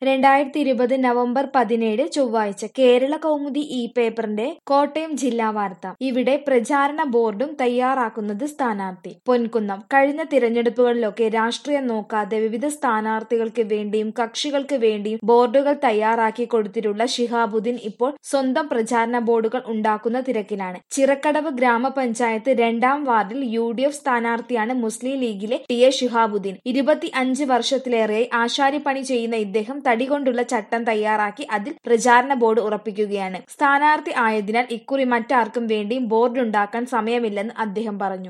രണ്ടായിരത്തി ഇരുപത് നവംബർ പതിനേഴ് ചൊവ്വാഴ്ച കേരള കൗമുദി ഇ പേപ്പറിന്റെ കോട്ടയം ജില്ലാ വാർത്ത ഇവിടെ പ്രചാരണ ബോർഡും തയ്യാറാക്കുന്നത് സ്ഥാനാർത്ഥി പൊൻകുന്നം കഴിഞ്ഞ തിരഞ്ഞെടുപ്പുകളിലൊക്കെ രാഷ്ട്രീയം നോക്കാതെ വിവിധ സ്ഥാനാർത്ഥികൾക്ക് വേണ്ടിയും കക്ഷികൾക്ക് വേണ്ടിയും ബോർഡുകൾ തയ്യാറാക്കി കൊടുത്തിട്ടുള്ള ശിഹാബുദ്ദീൻ ഇപ്പോൾ സ്വന്തം പ്രചാരണ ബോർഡുകൾ ഉണ്ടാക്കുന്ന തിരക്കിലാണ് ചിറക്കടവ് ഗ്രാമപഞ്ചായത്ത് രണ്ടാം വാർഡിൽ യു ഡി എഫ് സ്ഥാനാർത്ഥിയാണ് മുസ്ലിം ലീഗിലെ ടി എ ശിഹാബുദ്ദീൻ ഇരുപത്തി അഞ്ച് വർഷത്തിലേറെയായി ആശാരിപ്പണി ചെയ്യുന്ന ഇദ്ദേഹം തടി കൊണ്ടുള്ള ചട്ടം തയ്യാറാക്കി അതിൽ പ്രചാരണ ബോർഡ് ഉറപ്പിക്കുകയാണ് സ്ഥാനാർത്ഥി ആയതിനാൽ ഇക്കുറി മറ്റാർക്കും വേണ്ടിയും ബോർഡ് ഉണ്ടാക്കാൻ സമയമില്ലെന്ന് അദ്ദേഹം പറഞ്ഞു